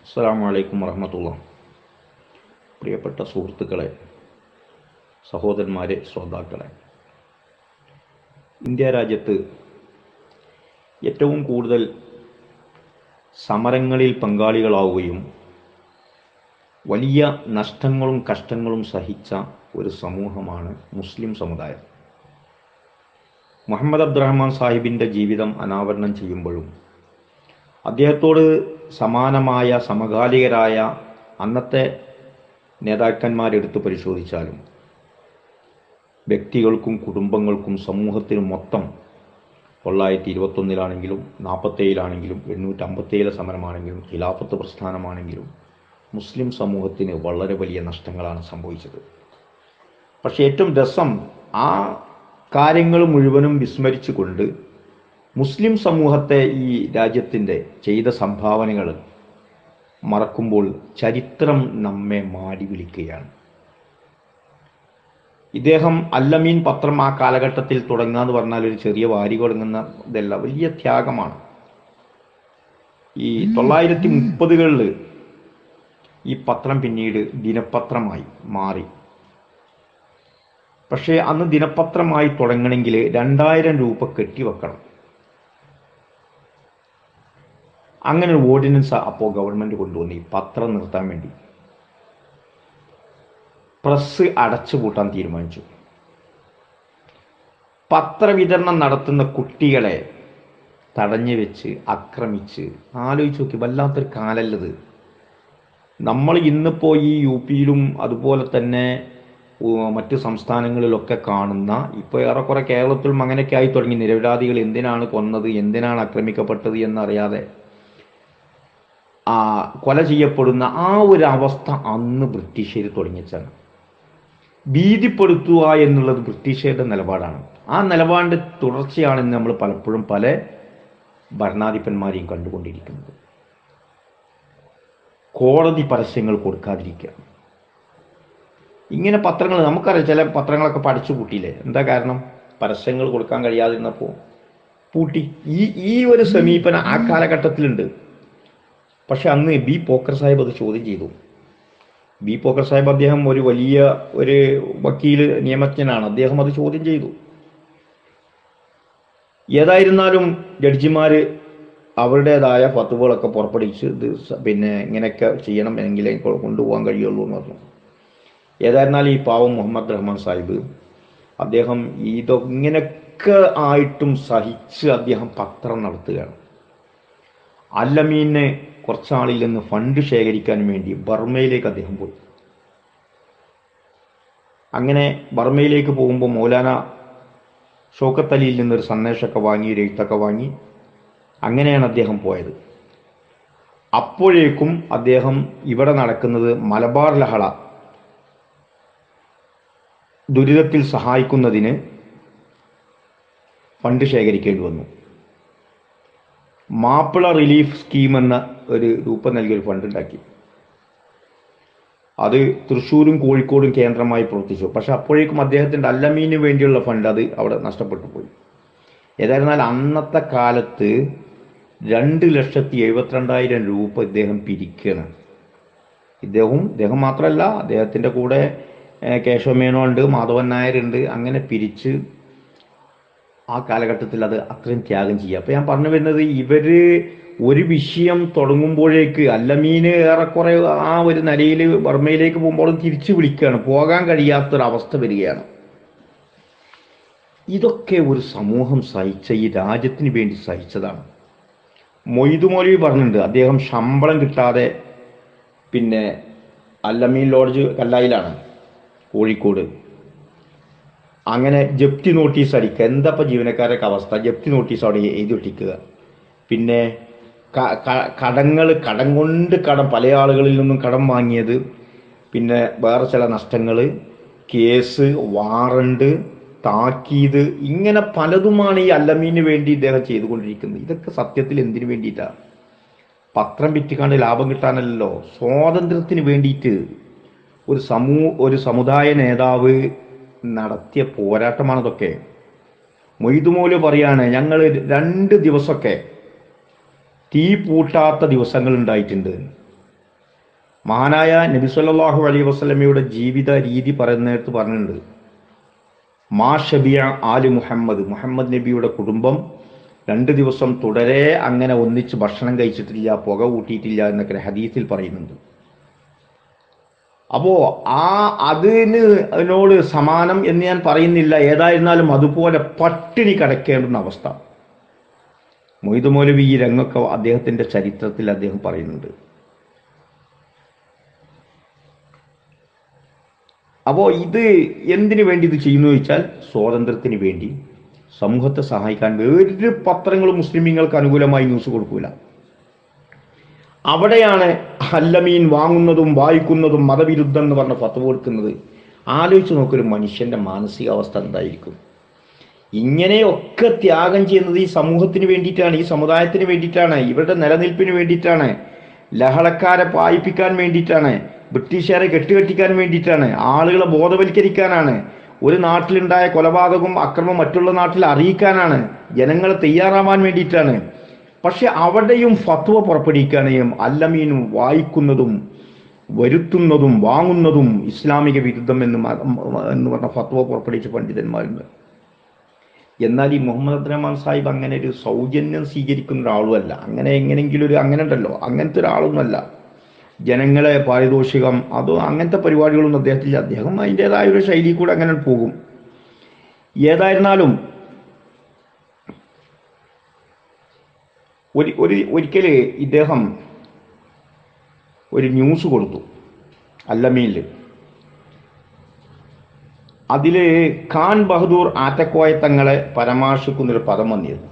അസ്സാം വലൈക്കും വറഹമത്തുള്ള പ്രിയപ്പെട്ട സുഹൃത്തുക്കളെ സഹോദരന്മാരെ ശ്രോതാക്കളെ ഇന്ത്യ രാജ്യത്ത് ഏറ്റവും കൂടുതൽ സമരങ്ങളിൽ പങ്കാളികളാവുകയും വലിയ നഷ്ടങ്ങളും കഷ്ടങ്ങളും സഹിച്ച ഒരു സമൂഹമാണ് മുസ്ലിം സമുദായം മുഹമ്മദ് അബ്ദുറഹ്മാൻ സാഹിബിൻ്റെ ജീവിതം അനാവരണം ചെയ്യുമ്പോഴും അദ്ദേഹത്തോട് സമാനമായ സമകാലികരായ അന്നത്തെ നേതാക്കന്മാരെടുത്ത് പരിശോധിച്ചാലും വ്യക്തികൾക്കും കുടുംബങ്ങൾക്കും സമൂഹത്തിനും മൊത്തം തൊള്ളായിരത്തി ഇരുപത്തൊന്നിലാണെങ്കിലും നാൽപ്പത്തേഴിലാണെങ്കിലും എണ്ണൂറ്റമ്പത്തേഴിലെ സമരമാണെങ്കിലും ഖിലാഫത്ത് പ്രസ്ഥാനമാണെങ്കിലും മുസ്ലിം സമൂഹത്തിന് വളരെ വലിയ നഷ്ടങ്ങളാണ് സംഭവിച്ചത് പക്ഷേ ഏറ്റവും രസം ആ കാര്യങ്ങൾ മുഴുവനും വിസ്മരിച്ചുകൊണ്ട് മുസ്ലിം സമൂഹത്തെ ഈ രാജ്യത്തിൻ്റെ ചെയ്ത സംഭാവനകൾ മറക്കുമ്പോൾ ചരിത്രം നമ്മെ മാടി വിളിക്കുകയാണ് ഇദ്ദേഹം അല്ലമീൻ പത്രം ആ കാലഘട്ടത്തിൽ തുടങ്ങുക എന്ന് പറഞ്ഞാൽ ഒരു ചെറിയ വാരി തുടങ്ങുന്ന ഇതല്ല വലിയ ത്യാഗമാണ് ഈ തൊള്ളായിരത്തി മുപ്പതുകളിൽ ഈ പത്രം പിന്നീട് ദിനപത്രമായി മാറി പക്ഷേ അന്ന് ദിനപത്രമായി തുടങ്ങണമെങ്കിൽ രണ്ടായിരം രൂപ കെട്ടിവെക്കണം അങ്ങനെ ഒരു ഓർഡിനൻസ് അപ്പോൾ ഗവൺമെൻറ് കൊണ്ടുവന്നു ഈ പത്രം നിർത്താൻ വേണ്ടി പ്രസ് അടച്ചുപൂട്ടാൻ തീരുമാനിച്ചു പത്രവിതരണം നടത്തുന്ന കുട്ടികളെ തടഞ്ഞു വെച്ച് ആക്രമിച്ച് ആലോചിച്ച് നോക്കി വല്ലാത്തൊരു കാലല്ലത് നമ്മൾ ഇന്നിപ്പോൾ ഈ യു പിയിലും അതുപോലെ തന്നെ ഉ- മറ്റ് സംസ്ഥാനങ്ങളിലൊക്കെ കാണുന്ന ഇപ്പോൾ ഏറെക്കുറെ കേരളത്തിലും അങ്ങനെയൊക്കെ ആയി തുടങ്ങി നിരപരാധികൾ എന്തിനാണ് കൊന്നത് എന്തിനാണ് ആക്രമിക്കപ്പെട്ടത് എന്നറിയാതെ ആ കൊല ചെയ്യപ്പെടുന്ന ആ ഒരു അവസ്ഥ അന്ന് ബ്രിട്ടീഷുകാർ തുടങ്ങിച്ചാണ് ഭീതിപ്പെടുത്തുക എന്നുള്ളത് ബ്രിട്ടീഷുകാരുടെ നിലപാടാണ് ആ നിലപാടിൻ്റെ തുടർച്ചയാണ് ഇന്ന് നമ്മൾ പലപ്പോഴും പല ഭരണാധിപന്മാരെയും കണ്ടുകൊണ്ടിരിക്കുന്നത് കോടതി പരസ്യങ്ങൾ കൊടുക്കാതിരിക്കുക ഇങ്ങനെ പത്രങ്ങൾ നമുക്കറിയാം ചില പത്രങ്ങളൊക്കെ പഠിച്ചു പൂട്ടിയില്ലേ എന്താ കാരണം പരസ്യങ്ങൾ കൊടുക്കാൻ കഴിയാതിരുന്നപ്പോൾ പൂട്ടി ഈ ഈ ഒരു സമീപനം ആ കാലഘട്ടത്തിലുണ്ട് പക്ഷെ അന്ന് ബി പോക്കർ സാഹിബ് അത് ചോദ്യം ചെയ്തു ബി പോക്കർ സാഹിബ് അദ്ദേഹം ഒരു വലിയ ഒരു വക്കീൽ നിയമജ്ഞനാണ് അദ്ദേഹം അത് ചോദ്യം ചെയ്തു ഏതായിരുന്നാലും ജഡ്ജിമാർ അവരുടേതായ ഫത്തുവകളൊക്കെ പുറപ്പെടുവിച്ച് ഇത് സ- പിന്നെ ഇങ്ങനെയൊക്കെ ചെയ്യണം എങ്കിലേ കൊ- കൊണ്ടുപോകാൻ കഴിയുള്ളൂ എന്ന് പറഞ്ഞു ഏതായിരുന്നാലും ഈ പാവം മുഹമ്മദ് റഹ്മാൻ സാഹിബ് അദ്ദേഹം ഇതൊ ഇങ്ങനെയൊക്കെ ആയിട്ടും സഹിച്ച് അദ്ദേഹം പത്രം നടത്തുകയാണ് അല്ലമീനെ കുറച്ചാളിൽ നിന്ന് ഫണ്ട് ശേഖരിക്കാൻ വേണ്ടി ബർമയിലേക്ക് അദ്ദേഹം പോയി അങ്ങനെ ബർമയിലേക്ക് പോകുമ്പോൾ മൗലാന ഷൗക്കത്ത് അലിയിൽ നിന്നൊരു സന്ദേശമൊക്കെ വാങ്ങി ഒരു എഴുത്തൊക്കെ വാങ്ങി അങ്ങനെയാണ് അദ്ദേഹം പോയത് അപ്പോഴേക്കും അദ്ദേഹം ഇവിടെ നടക്കുന്നത് മലബാർ ലഹള ദുരിതത്തിൽ സഹായിക്കുന്നതിന് ഫണ്ട് ശേഖരിക്കേണ്ടി വന്നു മാപ്പിള റിലീഫ് സ്കീം എന്ന ഒരു രൂപം നൽകിയ ഒരു ഫണ്ട് ഉണ്ടാക്കി അത് തൃശ്ശൂരും കോഴിക്കോടും കേന്ദ്രമായി പ്രവർത്തിച്ചു പക്ഷെ അപ്പോഴേക്കും അദ്ദേഹത്തിൻ്റെ അല്ലമീന് വേണ്ടിയുള്ള ഫണ്ട് അത് അവിടെ നഷ്ടപ്പെട്ടു പോയി ഏതായിരുന്നാൽ അന്നത്തെ കാലത്ത് രണ്ട് ലക്ഷത്തി എഴുപത്തിരണ്ടായിരം രൂപ ഇദ്ദേഹം പിരിക്കുകയാണ് ഇദ്ദേഹവും ഇദ്ദേഹം മാത്രമല്ല അദ്ദേഹത്തിൻ്റെ കൂടെ ഏഹ്, കേശവമേനോ ഉണ്ട് മാധവൻ നായരുണ്ട് അങ്ങനെ പിരിച്ച് ആ കാലഘട്ടത്തിൽ അത് അത്രയും ത്യാഗം ചെയ്യുക അപ്പോൾ ഞാൻ പറഞ്ഞു വരുന്നത് ഇവര് ഒരു വിഷയം തുടങ്ങുമ്പോഴേക്ക് അല്ലമീന് ഏറെക്കുറെ ആ ഒരു നിലയിൽ ബർമയിലേക്ക് പോകുമ്പോഴും തിരിച്ചു വിളിക്കുകയാണ് പോകാൻ കഴിയാത്തൊരവസ്ഥ വരികയാണ് ഇതൊക്കെ ഒരു സമൂഹം സഹിച്ച ഈ രാജ്യത്തിന് വേണ്ടി സഹിച്ചതാണ് മൊയ്തു മൗലവി പറഞ്ഞിട്ടുണ്ട് അദ്ദേഹം ശമ്പളം കിട്ടാതെ പിന്നെ അല്ലമീൻ ലോഡ്ജ് കല്ലായിലാണ് കോഴിക്കോട് അങ്ങനെ ജപ്തി നോട്ടീസ് അടിക്കുക എന്താ ഇപ്പം ജീവനക്കാരൊക്കെ അവസ്ഥ ജപ്തി നോട്ടീസ് അവിടെ എഴുതി ഒട്ടിക്കുക പിന്നെ കടങ്ങൾ കടം കൊണ്ട് കടം പല ആളുകളിൽ നിന്നും കടം വാങ്ങിയത് പിന്നെ വേറെ ചില നഷ്ടങ്ങൾ കേസ് വാറണ്ട് താക്കീത് ഇങ്ങനെ പലതുമാണ് ഈ അല്ലമീന് വേണ്ടി ഇദ്ദേഹം ചെയ്തുകൊണ്ടിരിക്കുന്നത് ഇതൊക്കെ സത്യത്തിൽ എന്തിനു വേണ്ടിയിട്ടാണ് പത്രം വിറ്റിക്കാണ്ട് ലാഭം കിട്ടാനല്ലോ സ്വാതന്ത്ര്യത്തിന് വേണ്ടിയിട്ട് ഒരു സമൂ ഒരു സമുദായ നേതാവ് നടത്തിയ പോരാട്ടമാണതൊക്കെ മൊയ്തുമോല് പറയാണ് ഞങ്ങൾ രണ്ട് ദിവസമൊക്കെ തീ പൂട്ടാത്ത ദിവസങ്ങൾ ഉണ്ടായിട്ടുണ്ട് മഹാനായ നബി സല്ലല്ലാഹു അലൈഹി വസല്ലമയുടെ ജീവിത രീതി പറയുന്നിടത്ത് പറഞ്ഞിട്ടുണ്ട് മാ ഷബിയ ആലി മുഹമ്മദ് മുഹമ്മദ് നബിയുടെ കുടുംബം രണ്ട് ദിവസം തുടരെ അങ്ങനെ ഒന്നിച്ച് ഭക്ഷണം കഴിച്ചിട്ടില്ല പുക കൂട്ടിയിട്ടില്ല എന്നൊക്കെ ഹദീസിൽ പറയുന്നുണ്ട് അപ്പോ ആ അതിന് അതിനോട് സമാനം എന്ന് ഞാൻ പറയുന്നില്ല ഏതായിരുന്നാലും അതുപോലെ പട്ടിണി കിടക്കേണ്ടുന്ന അവസ്ഥ മൊയ്തു മൗലവി ഈ രംഗമൊക്കെ അദ്ദേഹത്തിന്റെ ചരിത്രത്തിൽ അദ്ദേഹം പറയുന്നുണ്ട് അപ്പോൾ ഇത് എന്തിനു വേണ്ടി ഇത് ചെയ്യുന്നു ചോദിച്ചാൽ സ്വാതന്ത്ര്യത്തിന് വേണ്ടി സമൂഹത്തെ സഹായിക്കാൻ ഒരു പത്രങ്ങളും മുസ്ലിമീങ്ങൾക്ക് അനുകൂലമായി ന്യൂസ് കൊടുക്കൂല അവിടെയാണ് അല്ലമീൻ വാങ്ങുന്നതും വായിക്കുന്നതും മതവിരുദ്ധം എന്ന് പറഞ്ഞ ഫത്വ കൊടുക്കുന്നത് ആലോചിച്ച് നോക്കൊരു മനുഷ്യന്റെ മാനസികാവസ്ഥ എന്തായിരിക്കും ഇങ്ങനെയൊക്കെ ത്യാഗം ചെയ്യുന്നത് ഈ സമൂഹത്തിന് വേണ്ടിയിട്ടാണ് ഈ സമുദായത്തിന് വേണ്ടിയിട്ടാണ് ഇവരുടെ നിലനിൽപ്പിന് വേണ്ടിയിട്ടാണ് ലഹളക്കാരെ പായിപ്പിക്കാൻ വേണ്ടിയിട്ടാണ് ബ്രിട്ടീഷുകാരെ കെട്ടുകെട്ടിക്കാൻ വേണ്ടിയിട്ടാണ് ആളുകളെ ബോധവൽക്കരിക്കാനാണ് ഒരു നാട്ടിലുണ്ടായ കൊലപാതകവും അക്രമം മറ്റുള്ള നാട്ടിൽ അറിയിക്കാനാണ് ജനങ്ങളെ തയ്യാറാവാൻ വേണ്ടിയിട്ടാണ് പക്ഷെ അവിടെയും ഫത്വ പുറപ്പെടുവിക്കുകയും അല്ലമീനും വായിക്കുന്നതും വരുത്തുന്നതും വാങ്ങുന്നതും ഇസ്ലാമിക വിരുദ്ധം എന്ന് മ- എന്ന് പറഞ്ഞ ഫത്വ പുറപ്പെടുവിച്ച പണ്ഡിതന്മാരുണ്ട് എന്നാൽ ഈ മുഹമ്മദ് അബ്ദുറഹ്മാൻ സാഹിബ് അങ്ങനെ ഒരു സൗജന്യം സ്വീകരിക്കുന്ന ഒരാളുമല്ല അങ്ങനെ എങ്ങനെങ്കിലും ഒരു അങ്ങനെ ഉണ്ടല്ലോ അങ്ങനത്തെ ഒരാളൊന്നുമല്ല ജനങ്ങളെ പാരിതോഷികം അതോ അങ്ങനത്തെ പരിപാടികളൊന്നും അദ്ദേഹത്തില്ല അദ്ദേഹം അതിൻ്റെതായ ഒരു ശൈലി കൂടെ അങ്ങനെ പോകും ഏതായിരുന്നാലും ഒരു ഒരു ഒരിക്കൽ ഇദ്ദേഹം ഒരു ന്യൂസ് കൊടുത്തു അല്ലമീനിൽ അതിൽ ഖാൻ ബഹദൂർ ആറ്റക്കോയ തങ്ങളെ പരാമർശിക്കുന്നൊരു പദം വന്നിരുന്നു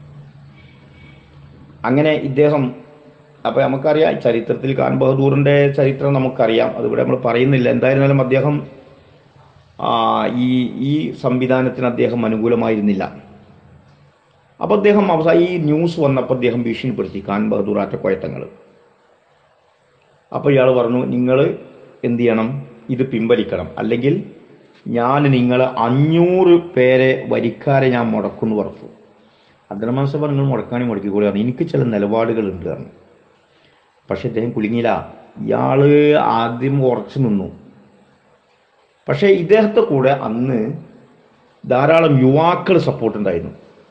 അങ്ങനെ ഇദ്ദേഹം അപ്പോൾ നമുക്കറിയാം ചരിത്രത്തിൽ ഖാൻ ബഹദൂറിൻ്റെ ചരിത്രം നമുക്കറിയാം അതിവിടെ നമ്മൾ പറയുന്നില്ല എന്തായിരുന്നാലും അദ്ദേഹം ആ, ഈ ഈ സംവിധാനത്തിന് അദ്ദേഹം അനുകൂലമായിരുന്നില്ല അപ്പോൾ അദ്ദേഹം അവസാനം ഈ ന്യൂസ് വന്നപ്പോൾ അദ്ദേഹം ഭീഷണിപ്പെടുത്തി ഖാൻ ബഹദൂർ ആറ്റക്കോയത്തങ്ങൾ അപ്പോൾ ഇയാൾ പറഞ്ഞു നിങ്ങൾ എന്ത് ചെയ്യണം ഇത് പിൻവലിക്കണം അല്ലെങ്കിൽ ഞാൻ നിങ്ങൾ അഞ്ഞൂറ് പേരെ വരിക്കാരെ ഞാൻ മുടക്കുമെന്ന് പറഞ്ഞു അബ്ദുറഹ്മാൻ സാബ് നിങ്ങൾ മുടക്കാണി മുടക്കിക്കോളി പറഞ്ഞു എനിക്ക് ചില നിലപാടുകളുണ്ട് പറഞ്ഞു പക്ഷെ അദ്ദേഹം കുലുങ്ങിയില്ല ഇയാൾ ആദ്യം ഉറച്ചു നിന്നു പക്ഷേ ഇദ്ദേഹത്തെ കൂടെ അന്ന് ധാരാളം യുവാക്കൾ സപ്പോർട്ട് ഉണ്ടായിരുന്നു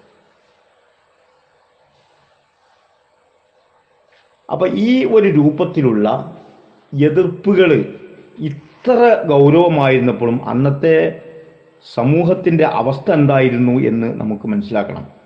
അപ്പൊ ഈ ഒരു രൂപത്തിലുള്ള എതിർപ്പുകൾ ഇത്ര ഗൗരവമായിരുന്നപ്പോഴും അന്നത്തെ സമൂഹത്തിന്റെ അവസ്ഥ എന്തായിരുന്നു എന്ന് നമുക്ക് മനസ്സിലാക്കണം